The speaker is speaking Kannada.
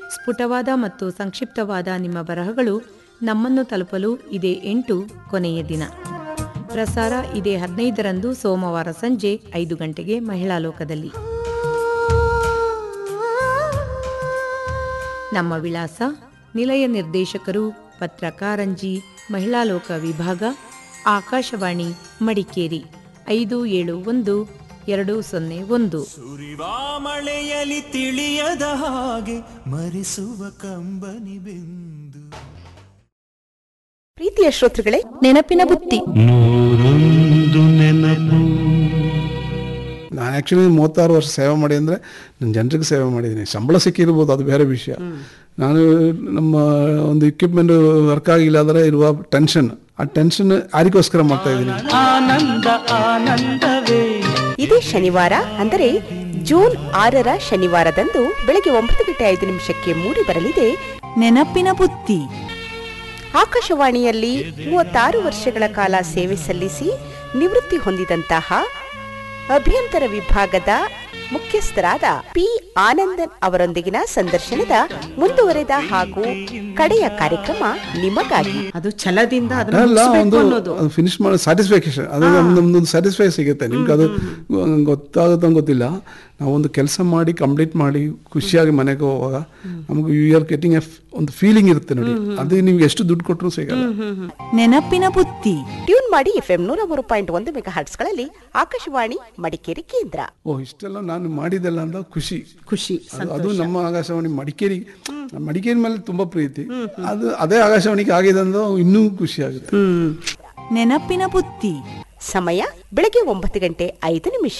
ಸ್ಫುಟವಾದ ಮತ್ತು ಸಂಕ್ಷಿಪ್ತವಾದ ನಿಮ್ಮ ಬರಹಗಳು ನಮ್ಮನ್ನು ತಲುಪಲು ಇದೇ ಎಂಟು ಕೊನೆಯ ದಿನ ಪ್ರಸಾರ ಇದೇ ಹದಿನೈದರಂದು ಸೋಮವಾರ ಸಂಜೆ ಐದು ಗಂಟೆಗೆ ಮಹಿಳಾ ಲೋಕದಲ್ಲಿ ನಮ್ಮ ವಿಳಾಸ ನಿಲಯ ನಿರ್ದೇಶಕರು ಪತ್ರಕಾರಂಜಿ ಮಹಿಳಾ ಲೋಕ ವಿಭಾಗ ಆಕಾಶವಾಣಿ ಮಡಿಕೇರಿ ಐದು ಏಳು ಒಂದು ಎರಡು ಸೊನ್ನೆ ಒಂದು ಸುರಿವಾ ಮಳೆಯಲಿ ತಿಳಿಯದ ಹಾಗೆ ಮರಿಸುವ ಕಂಬನಿ ಬಿಂದು ಪ್ರೀತಿಯ ಶ್ರೋತೃಗಳೇ ನೆನಪಿನ ಬುತ್ತಿ ನೂರೊಂದು ನೆನಪು ನಾನು ಆ್ಯಕ್ಚುಲಿ ಮೂವತ್ತಾರು ವರ್ಷ ಸೇವೆ ಮಾಡಿ ಅಂದರೆ ನಾನು ಜನರಿಗೆ ಸೇವೆ ಮಾಡಿದ್ದೀನಿ ಸಂಬಳ ಸಿಕ್ಕಿರ್ಬೋದು ಅದು ಬೇರೆ ವಿಷಯ ನಾನು ನಮ್ಮ ಒಂದು ಇಕ್ವಿಪ್ಮೆಂಟ್ ವರ್ಕ್ ಆಗಿಲ್ಲ ಅಂದರೆ ಇರುವ ಟೆನ್ಷನ್ ಆ ಟೆನ್ಷನ್ ಯಾರಿಗೋಸ್ಕರ ಮಾಡ್ತಾ ಇದ್ದೀನಿ ಆನಂದ ಆನಂದವೇ ಇದೇ ಶನಿವಾರ ಅಂದರೆ ಜೂನ್ ಆರರ ಶನಿವಾರದಂದು ಬೆಳಗ್ಗೆ ಒಂಬತ್ತು ಗಂಟೆ ಐದು ನಿಮಿಷಕ್ಕೆ ಮೂಡಿ ಬರಲಿದೆ ನೆನಪಿನ ಬುತ್ತಿ ಆಕಾಶವಾಣಿಯಲ್ಲಿ ಮೂವತ್ತಾರು ವರ್ಷಗಳ ಕಾಲ ಸೇವೆ ಸಲ್ಲಿಸಿ ನಿವೃತ್ತಿ ಹೊಂದಿದಂತಹ ಅಭ್ಯಂತರ ವಿಭಾಗದ ಮುಖ್ಯಸ್ಥರಾದ ಪಿ ಆನಂದನ್ ಅವರೊಂದಿಗಿನ ಸಂದರ್ಶನದ ಮುಂದುವರೆದ ಹಾಗೂ ಕಡೆಯ ಕಾರ್ಯಕ್ರಮ ನಿಮಗಾಗಿ ಅದು ಛಲದಿಂದ ಅದನ್ನ ಅಲ್ಲ ಮುಗಿಸ್ಬೇಕು ಒಂದು ಅನ್ನೋದು ಫಿನಿಶ್ ಮಾಡೋ ಸ್ಯಾಟಿಸ್ಫ್ಯಾಕ್ಷನ್ ಅದು ನಮ್ದೊಂದು ಸ್ಯಾಟಿಸ್ಫೈ ಸಿಗುತ್ತೆ ನಿಮ್ಗೆ ಅದು ಗೊತ್ತಾಗುತ್ತೋ ಗೊತ್ತಿಲ್ಲ ನಾವೊಂದು ಕೆಲಸ ಮಾಡಿ ಕಂಪ್ಲೀಟ್ ಮಾಡಿ ಖುಷಿಯಾಗಿ ಮನೆಗೆ ಹೋಗುವಾಗ ನಮಗೆ ಯು ಆರ್ ಗೆಟಿಂಗ್ ಎ ಒಂದು ಫೀಲಿಂಗ್ ಇರುತ್ತೆ ನೋಡಿ ಅದು ನಿಮ್ಗೆ ಎಷ್ಟು ದುಡ್ಡು ಕೊಟ್ಟರು ಸಿಗಲ್ಲ ನೆನಪಿನ ಬುತ್ತಿ ಟ್ಯೂನ್ ಮಾಡಿ ಎಫ್ಎಂ ನೂರ ಮೂರು ಪಾಯಿಂಟ್ ಒಂದು ಮೆಗಾ ಹರ್ಟ್ಸ್ಗಳಲ್ಲಿ ಆಕಾಶವಾಣಿ ಮಡಿಕೇರಿ ಕೇಂದ್ರ ಓ ಇಷ್ಟೆಲ್ಲ ನಾನು ಮಾಡಿದೆಲ್ಲ ಅಂತ ಖುಷಿ ಖುಷಿ ಅದು- ಅದು ನಮ್ಮ ಆಕಾಶವಾಣಿ ಮಡಿಕೇರಿ ಮಡಿಕೇರಿ ಮೇಲೆ ತುಂಬಾ ಪ್ರೀತಿ ಅದು ಅದೇ ಆಕಾಶವಾಣಿಗೆ ಆಗಿದೆ ಅಂದ್ರೆ ಇನ್ನೂ ಖುಷಿ ಆಗುತ್ತೆ ನೆನಪಿನ ಬುತ್ತಿ ಸಮಯ ಬೆಳಗ್ಗೆ ಒಂಬತ್ತು ಗಂಟೆ ಐದು ನಿಮಿಷ